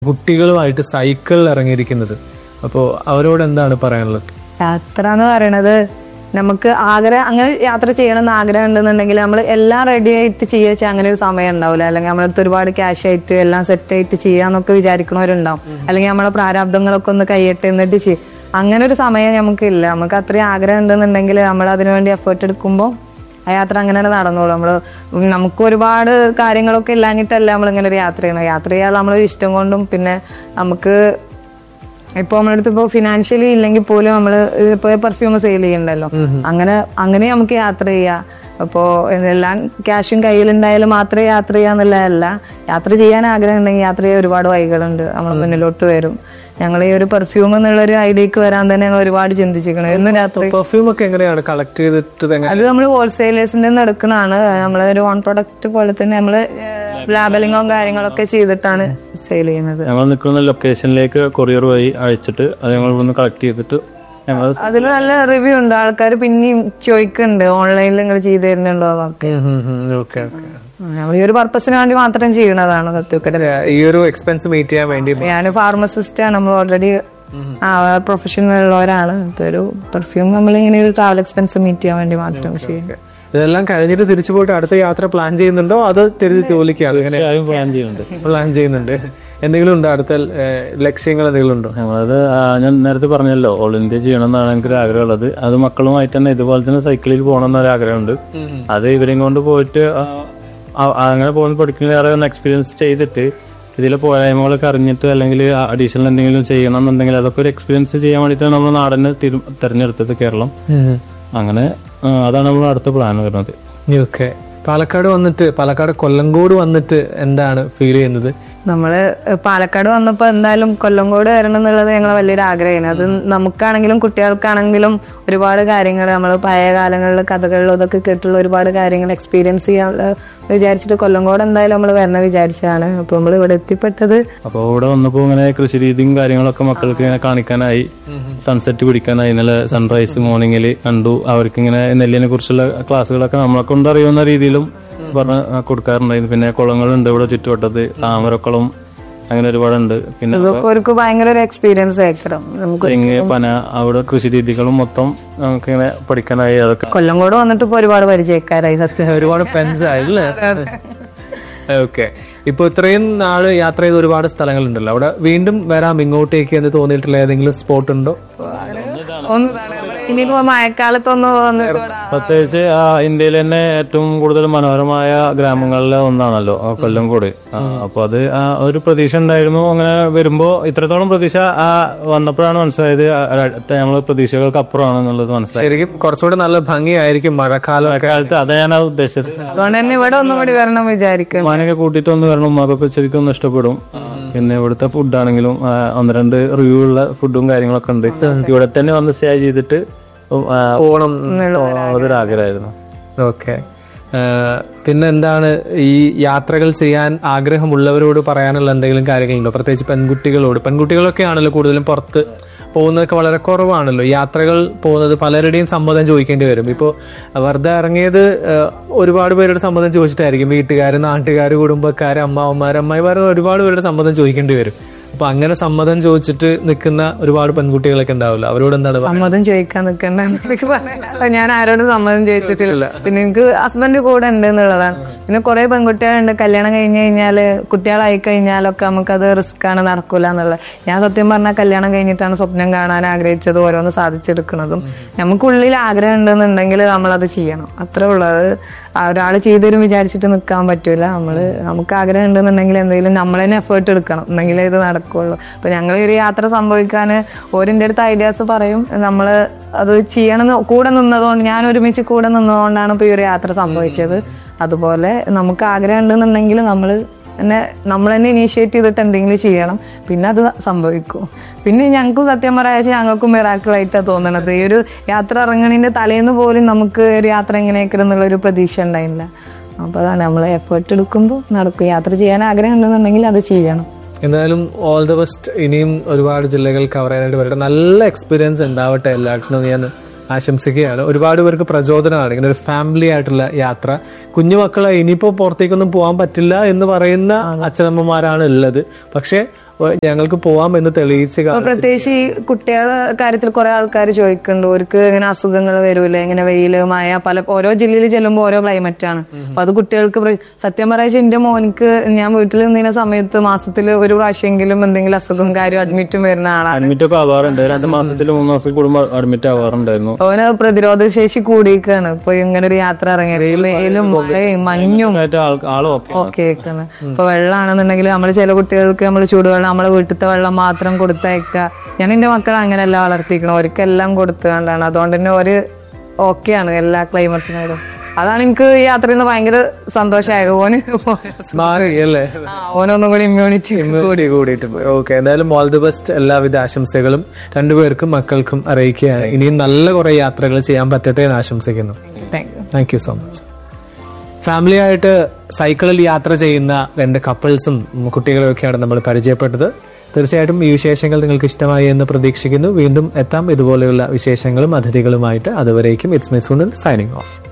കുട്ടികളുമായിട്ട് സൈക്കിളിൽ ഇറങ്ങിയിരിക്കുന്നത് അപ്പോൾ അവരോട് എന്താണ് പറയാനുള്ളത് യാത്ര എന്ന് പറയണത് നമുക്ക് ആഗ്രഹം അങ്ങനെ യാത്ര ചെയ്യണം എന്ന് ആഗ്രഹം ഉണ്ടെന്നുണ്ടെങ്കിൽ നമ്മൾ എല്ലാം റെഡി ആയിട്ട് ചെയ്യാച്ച അങ്ങനെ ഒരു സമയം ഉണ്ടാവില്ല അല്ലെങ്കിൽ നമ്മളടുത്ത് ഒരുപാട് ക്യാഷ് ആയിട്ട് എല്ലാം സെറ്റ് ആയിട്ട് ചെയ്യാന്നൊക്കെ വിചാരിക്കണവരുണ്ടാവും അല്ലെങ്കിൽ നമ്മളെ പ്രാരാബ്ദങ്ങളൊക്കെ ഒന്ന് കൈയിട്ട് എന്നിട്ട് ചെയ്യും അങ്ങനെ ഒരു സമയം നമുക്കില്ല നമുക്ക് അത്രയും ആഗ്രഹം ഉണ്ടെന്നുണ്ടെങ്കിൽ നമ്മൾ അതിനുവേണ്ടി എഫേർട്ട് എടുക്കുമ്പോൾ ആ യാത്ര അങ്ങനെ തന്നെ നടന്നോളൂ നമ്മള് നമുക്ക് ഒരുപാട് കാര്യങ്ങളൊക്കെ ഇല്ലാഞ്ഞിട്ടല്ല നമ്മൾ ഇങ്ങനെ ഒരു യാത്ര ചെയ്യണം യാത്ര ചെയ്യാൻ നമ്മളൊരു ഇഷ്ടം കൊണ്ടും പിന്നെ നമുക്ക് ഇപ്പൊ നമ്മളടുത്ത് ഇപ്പൊ ഫിനാൻഷ്യലി ഇല്ലെങ്കിൽ പോലും നമ്മള് ഇപ്പൊ പെർഫ്യൂം സെയിൽ ചെയ്യണ്ടല്ലോ അങ്ങനെ അങ്ങനെ നമുക്ക് യാത്ര ചെയ്യാം അപ്പോ എല്ലാം ക്യാഷും കയ്യിലുണ്ടായാലും മാത്രമേ യാത്ര ചെയ്യാന്നുള്ളതല്ല യാത്ര ചെയ്യാൻ ആഗ്രഹം ഉണ്ടെങ്കിൽ യാത്ര ചെയ്യാൻ ഒരുപാട് വഴികളുണ്ട് നമ്മൾ മുന്നിലോട്ട് വരും ഞങ്ങൾ ഈ ഒരു പെർഫ്യൂം എന്നുള്ള ഒരു ഐഡിയക്ക് വരാൻ തന്നെ ഞങ്ങൾ ഒരുപാട് ചിന്തിച്ചിരിക്കണം ഇന്ന് രാത്രി പെർഫ്യൂം ഒക്കെ എങ്ങനെയാണ് കളക്ട് ചെയ്തിട്ട് എങ്ങനെ അത് നമ്മൾ ഹോൾസെയിലേഴ്സിന്റെ നിന്ന് എടുക്കുന്നതാണ് നമ്മളെ ഒരു ഓൺ പ്രൊഡക്റ്റ് പോലെ തന്നെ നമ്മള് ലാബലിങ്ങോ കാര്യങ്ങളൊക്കെ ചെയ്തിട്ടാണ് സെയിൽ ചെയ്യുന്നത് ഞങ്ങൾ നിൽക്കുന്ന ലൊക്കേഷനിലേക്ക് കൊറിയർ വഴി അയച്ചിട്ട് അത് ഞങ്ങൾ ഇവിടുന്ന് കളക്ട് ചെയ്തിട്ട് ഞങ്ങൾ അതിൽ നല്ല റിവ്യൂ ഉണ്ട് ആൾക്കാർ പിന്നെയും ചോദിക്കുന്നുണ്ട് ഓൺലൈനിൽ നിങ്ങൾ ചെയ്തു തരുന്നുണ്ടോ എന്നൊക്കെ ഓക്കെ ഓക്കെ നമ്മൾ ഈ ഒരു പർപ്പസിന് വേണ്ടി മാത്രം ചെയ്യണതാണ് സത്യത്തിൽ ഈ ഒരു എക്സ്പെൻസ് മീറ്റ് ചെയ്യാൻ വേണ്ടി ഞാൻ ഫാർമസിസ്റ്റ് ആണ് നമ്മൾ ഓൾറെഡി പ്രൊഫഷണൽ ഉള്ളവരാണ് ഇപ്പൊ ഒരു പെർഫ്യൂം നമ്മൾ ഇങ്ങനെ ഒരു ട്രാവൽ എക്സ്പെൻസ് മീറ്റ് ചെയ്യാൻ വേണ്ടി മാത്രം ചെയ്യും ഇതെല്ലാം കഴിഞ്ഞിട്ട് തിരിച്ചു പോയിട്ട് അടുത്ത യാത്ര പ്ലാൻ ചെയ്യുന്നുണ്ടോ അത് തിരിച്ച് ജോലിക്കാണ് അങ്ങനെ തീർച്ചയായും പ്ലാൻ ചെയ്യുന്നുണ്ട് പ്ലാൻ ചെയ്യുന്നുണ്ട് എന്തെങ്കിലും ഉണ്ടോ അടുത്ത ഏഹ്, ലക്ഷ്യങ്ങൾ എന്തെങ്കിലും ഉണ്ടോ ഞങ്ങളത് ആ, ഞാൻ നേരത്തെ പറഞ്ഞല്ലോ ഓൾ ഇന്ത്യ ചെയ്യണം എന്നാണ് എനിക്കൊരു ആഗ്രഹമുള്ളത് അത് മക്കളുമായിട്ട് തന്നെ ഇതുപോലെ തന്നെ സൈക്കിളിൽ പോകണം എന്നൊരു ആഗ്രഹമുണ്ട് അത് ഇവരെയും കൊണ്ട് പോയിട്ട് ആ, ആ- അങ്ങനെ പോകുന്ന പഠിക്കുന്നതിലേറെ ഒന്ന് എക്സ്പീരിയൻസ് ചെയ്തിട്ട് ഇതിലെ പോരായ്മകളൊക്കെ അറിഞ്ഞിട്ട് അല്ലെങ്കിൽ അഡീഷണൽ എന്തെങ്കിലും ചെയ്യണം എന്നുണ്ടെങ്കിൽ അതൊക്കെ ഒരു എക്സ്പീരിയൻസ് ചെയ്യാൻ വേണ്ടിയിട്ടാണ് നമ്മൾ നാടിനെ തിരു- തെരഞ്ഞെടുത്തത് കേരളം അങ്ങനെ ആ, അതാണ് നമ്മൾ അടുത്ത പ്ലാൻ വരുന്നത് ഓക്കെ പാലക്കാട് വന്നിട്ട് പാലക്കാട് കൊല്ലങ്കോട് വന്നിട്ട് എന്താണ് ഫീൽ ചെയ്യുന്നത് നമ്മള് പാലക്കാട് വന്നപ്പോ എന്തായാലും കൊല്ലംകോട് വരണം എന്നുള്ളത് ഞങ്ങളെ വലിയൊരു ആഗ്രഹമാണ് അത് നമുക്കാണെങ്കിലും കുട്ടികൾക്കാണെങ്കിലും ഒരുപാട് കാര്യങ്ങൾ നമ്മൾ പഴയ കാലങ്ങളിൽ കഥകളിലും ഇതൊക്കെ കേട്ടുള്ള ഒരുപാട് കാര്യങ്ങൾ എക്സ്പീരിയൻസ് ചെയ്യാൻ വിചാരിച്ചിട്ട് കൊല്ലംകോട് എന്തായാലും നമ്മൾ വരണം വിചാരിച്ചതാണ് അപ്പൊ നമ്മൾ ഇവിടെ എത്തിപ്പെട്ടത് അപ്പോൾ ഇവിടെ വന്നപ്പോൾ ഇങ്ങനെ കൃഷി രീതിയും കാര്യങ്ങളൊക്കെ മക്കൾക്ക് ഇങ്ങനെ കാണിക്കാനായി സൺസെറ്റ് പിടിക്കാനായി ഇന്നലെ സൺറൈസ് മോർണിംഗിൽ കണ്ടു അവർക്ക് ഇങ്ങനെ നെല്ലിനെ കുറിച്ചുള്ള ക്ലാസ്സുകളൊക്കെ നമ്മളെ കൊണ്ട് അറിയുന്ന രീതിയിലും പറഞ്ഞ് കൊടുക്കാറുണ്ടായിരുന്നു പിന്നെ കുളങ്ങളുണ്ട് ഇവിടെ ചുറ്റുവട്ടത്ത് താമരക്കുളം അങ്ങനെ ഒരുപാടുണ്ട് പിന്നെ ഇതൊക്കെ അവർക്ക് ഭയങ്കര ഒരു എക്സ്പീരിയൻസ് ആയിരിക്കണം നമുക്ക് തെങ്ങ് പന അവിടെ കൃഷി രീതികളും മൊത്തം നമുക്ക് ഇങ്ങനെ പഠിക്കാനായി അതൊക്കെ കൊല്ലംകോട് വന്നിട്ട് ഇപ്പൊ ഒരുപാട് പരിചയക്കാരായി സത്യം ഒരുപാട് ഫ്രണ്ട്സ് ആയില്ലേ ഓക്കെ ഇപ്പൊ ഇത്രയും നാള് യാത്ര ചെയ്ത ഒരുപാട് സ്ഥലങ്ങളുണ്ടല്ലോ അവിടെ വീണ്ടും വരാം ഇങ്ങോട്ടേക്ക് എന്ന് തോന്നിയിട്ടുള്ള ഏതെങ്കിലും സ്പോട്ട് ഉണ്ടോ ഒന്ന് ഇനിയിപ്പോ മഴക്കാലത്തൊന്ന് വന്നിട്ട് ഇവിടെ പ്രത്യേകിച്ച് ആ ഇന്ത്യയിൽ തന്നെ ഏറ്റവും കൂടുതൽ മനോഹരമായ ഗ്രാമങ്ങളിലെ ഒന്നാണല്ലോ ആ കൊല്ലംകോട് ആ, അപ്പൊ അത് ആ ഒരു പ്രതീക്ഷ ഉണ്ടായിരുന്നു അങ്ങനെ വരുമ്പോ ഇത്രത്തോളം പ്രതീക്ഷ ആ വന്നപ്പോഴാണ് മനസ്സിലായത് നമ്മൾ പ്രതീക്ഷകൾക്ക് അപ്പുറമാണെന്നുള്ളത് മനസ്സിലായി ശരിക്കും കുറച്ചുകൂടെ നല്ല ഭംഗിയായിരിക്കും മഴക്കാലം കാലത്ത് അതാ ഞാൻ ഉദ്ദേശിച്ചത് അതുകൊണ്ട് തന്നെ ഇവിടെ ഒന്നും കൂടി വരണം വിചാരിക്കും ഉമ്മാനൊക്കെ കൂട്ടിയിട്ട് ഒന്ന് വരണം ഉമ്മാക്കൊക്കെ ശരിക്കും ഒന്ന് ഇഷ്ടപ്പെടും പിന്നെ ഇവിടുത്തെ ഫുഡാണെങ്കിലും ആ, ഒന്ന് രണ്ട് റിവ്യൂ ഉള്ള ഫുഡും കാര്യങ്ങളൊക്കെ ഉണ്ട് ഇവിടെ തന്നെ വന്ന് സ്റ്റേ ചെയ്തിട്ട് ഉം, ആ, പോണം അതൊരു ആഗ്രഹമായിരുന്നു ഓക്കെ പിന്നെ എന്താണ് ഈ യാത്രകൾ ചെയ്യാൻ ആഗ്രഹമുള്ളവരോട് പറയാനുള്ള എന്തെങ്കിലും കാര്യങ്ങളുണ്ടോ പ്രത്യേകിച്ച് പെൺകുട്ടികളോട് പെൺകുട്ടികളൊക്കെ ആണല്ലോ കൂടുതലും പുറത്ത് പോകുന്നതൊക്കെ വളരെ കുറവാണല്ലോ യാത്രകൾ പോകുന്നത് പലരുടെയും സമ്മതം ചോദിക്കേണ്ടി വരും ഇപ്പോൾ വെറുതെ ഇറങ്ങിയത് ഏഹ്, ഒരുപാട് പേരുടെ സമ്മതം ചോദിച്ചിട്ടായിരിക്കും വീട്ടുകാർ നാട്ടുകാർ കുടുംബക്കാർ അമ്മാവന്മാർ അമ്മായിമാർ ഒരുപാട് പേരുടെ സമ്മതം ചോദിക്കേണ്ടി വരും അപ്പൊ അങ്ങനെ സമ്മതം ചോദിച്ചിട്ട് നിൽക്കുന്ന ഒരുപാട് പെൺകുട്ടികളൊക്കെ ഉണ്ടാവില്ല അവരോട് എന്താണ് പറയുക? സമ്മതം ചോദിക്കാൻ നിൽക്കണ്ട എന്നൊക്കെ പറയാനുള്ള ഞാൻ ആരോടും സമ്മതം ചോദിച്ചിട്ടില്ല പിന്നെ എനിക്ക് ഹസ്ബൻഡ് കൂടെ ഉണ്ട് എന്നുള്ളതാണ് പിന്നെ കുറെ പെൺകുട്ടികളുണ്ട് കല്യാണം കഴിഞ്ഞ് കഴിഞ്ഞാല് കുട്ടികളായി കഴിഞ്ഞാലൊക്കെ നമുക്കത് റിസ്ക് ആണ് നടക്കൂല എന്നുള്ളത് ഞാൻ സത്യം പറഞ്ഞാൽ കല്യാണം കഴിഞ്ഞിട്ടാണ് സ്വപ്നം കാണാൻ ആഗ്രഹിച്ചത് ഓരോന്ന് സാധിച്ചെടുക്കുന്നതും നമുക്കുള്ളിൽ ആഗ്രഹം ഉണ്ടെന്നുണ്ടെങ്കിൽ നമ്മളത് ചെയ്യണം അത്രേ ഉള്ളൂ അത് ഒരാൾ ചെയ്തരും വിചാരിച്ചിട്ട് നിൽക്കാൻ പറ്റൂല നമ്മള് നമുക്ക് ആഗ്രഹം ഉണ്ടെന്നുണ്ടെങ്കിൽ എന്തെങ്കിലും നമ്മൾ തന്നെ എഫേർട്ട് എടുക്കണം എന്നെങ്കിലേ ഇത് നടക്കുള്ളൂ അപ്പൊ ഞങ്ങൾ ഒരു യാത്ര സംഭവിക്കാൻ ഓരിന്റെ അടുത്ത് ഐഡിയാസ് പറയും നമ്മള് അത് ചെയ്യണമെന്ന് കൂടെ നിന്നതുകൊണ്ട് ഞാൻ ഒരുമിച്ച് കൂടെ നിന്നതുകൊണ്ടാണ് ഇപ്പൊ ഈ ഒരു യാത്ര സംഭവിച്ചത് അതുപോലെ നമുക്ക് ആഗ്രഹം ഉണ്ടെന്നുണ്ടെങ്കിൽ നമ്മൾ തന്നെ നമ്മൾ തന്നെ ഇനീഷ്യേറ്റ് ചെയ്തിട്ട് എന്തെങ്കിലും ചെയ്യണം പിന്നെ അത് സംഭവിക്കും പിന്നെ ഞങ്ങൾക്കും സത്യം പറയാച്ച ഞങ്ങൾക്കും മിറാക്കിളായിട്ടാണ് തോന്നണത് ഈ ഒരു യാത്ര ഇറങ്ങണതിന്റെ തലേന്ന് പോലും നമുക്ക് ഒരു യാത്ര എങ്ങനെയൊക്കെ എന്നുള്ള ഒരു പ്രതീക്ഷ ഉണ്ടായില്ല അപ്പൊ അതാണ് നമ്മൾ എഫേർട്ട് എടുക്കുമ്പോൾ നടക്കും യാത്ര ചെയ്യാൻ ആഗ്രഹം ഉണ്ടെന്നുണ്ടെങ്കിൽ അത് ചെയ്യണം എന്തായാലും ഓൾ ദ ബെസ്റ്റ് ഇനിയും ഒരുപാട് ജില്ലകൾ കവർ ചെയ്യാനായിട്ട് വരട്ടെ നല്ല എക്സ്പീരിയൻസ് ഉണ്ടാവട്ടെ എല്ലാവർക്കും ഞാൻ ആശംസിക്കുകയാണ് ഒരുപാട് പേർക്ക് പ്രചോദനമാണ് ഇങ്ങനെ ഒരു ഫാമിലി ആയിട്ടുള്ള യാത്ര കുഞ്ഞു മക്കളെ ഇനിയിപ്പോ പുറത്തേക്കൊന്നും പോകാൻ പറ്റില്ല എന്ന് പറയുന്ന അച്ഛനമ്മമാരാണ് ഉള്ളത് പക്ഷെ ഞങ്ങൾക്ക് പോവാം എന്ന് തെളിയിച്ച് കാ- ഇപ്പൊ പ്രത്യേകിച്ച് ഈ കുട്ടികളുടെ കാര്യത്തിൽ കുറെ ആൾക്കാർ ചോദിക്കുന്നുണ്ട് അവർക്ക് ഇങ്ങനെ അസുഖങ്ങൾ വരൂലേ ഇങ്ങനെ വെയില് മഴ പല ഓരോ ജില്ലയിൽ ചെല്ലുമ്പോൾ ഓരോ ക്ലൈമറ്റ് ആണ് അപ്പൊ അത് കുട്ടികൾക്ക് പ്ര- സത്യം പറയാ എന്റെ മോനിക്ക് ഞാൻ വീട്ടിൽ നിന്ന സമയത്ത് മാസത്തിൽ ഒരു പ്രാവശ്യമെങ്കിലും എന്തെങ്കിലും അസുഖം കാര്യം അഡ്മിറ്റും വരുന്ന ആളാണ് അഡ്മിറ്റ് ഒക്കെ ആവാറുണ്ട് രണ്ട് മാസത്തിൽ മൂന്ന് മാസത്തിൽ കൂടുമ്പോൾ അഡ്മിറ്റ് ആവാറുണ്ടായിരുന്നു അവന് പ്രതിരോധ ശേഷി കൂടിയിരിക്കാണ് ഇപ്പൊ ഇങ്ങനെ ഒരു യാത്ര ഇറങ്ങിയത് വെയിലും മഴയും മഞ്ഞും ആയിട്ട് ആൾ- ആള് ഓക്കെ ഒക്കെ കേൾക്കുന്നത് ഇപ്പൊ വെള്ളമാണെന്നുണ്ടെങ്കിൽ നമ്മൾ ചില കുട്ടികൾക്ക് നമ്മൾ ചൂടുവെള്ളം നമ്മളെ വീട്ടിലത്തെ വെള്ളം മാത്രം കൊടുത്തയക്കുക ഞാൻ എന്റെ മക്കളെ അങ്ങനെയല്ല വളർത്തിക്കണം അവർക്കെല്ലാം കൊടുത്തുകൊണ്ടാണ് അതുകൊണ്ട് തന്നെ ഒരു ഓക്കെയാണ് എല്ലാ ക്ലൈമറ്റിനോടും അതാണ് എനിക്ക് ഈ യാത്രയിൽ നിന്ന് ഭയങ്കര സന്തോഷമായത് ഓന് മാറി അല്ലേ ആ, ഓനൊന്നും കൂടി ഇമ്മ്യൂണിറ്റി കൂടി കൂടിയിട്ട് പോയി ഓക്കെ എന്തായാലും ഓൾ ദി ബെസ്റ്റ് എല്ലാവിധ ആശംസകളും രണ്ടുപേർക്കും മക്കൾക്കും അറിയിക്കുകയാണ് ഇനിയും നല്ല കുറെ യാത്രകൾ ചെയ്യാൻ പറ്റട്ടെ എന്ന് ആശംസിക്കുന്നു thank you thank you so much family ആയിട്ട് സൈക്കിളിൽ യാത്ര ചെയ്യുന്ന രണ്ട് കപ്പിൾസും കുട്ടികളെയൊക്കെയാണ് നമ്മൾ പരിചയപ്പെട്ടത് തീർച്ചയായിട്ടും ഈ വിശേഷങ്ങൾ നിങ്ങൾക്ക് ഇഷ്ടമായി എന്ന് പ്രതീക്ഷിക്കുന്നു വീണ്ടും എത്താം ഇതുപോലെയുള്ള വിശേഷങ്ങളും അതിഥികളുമായിട്ട് അതുവരേക്കും it's my Sunil signing of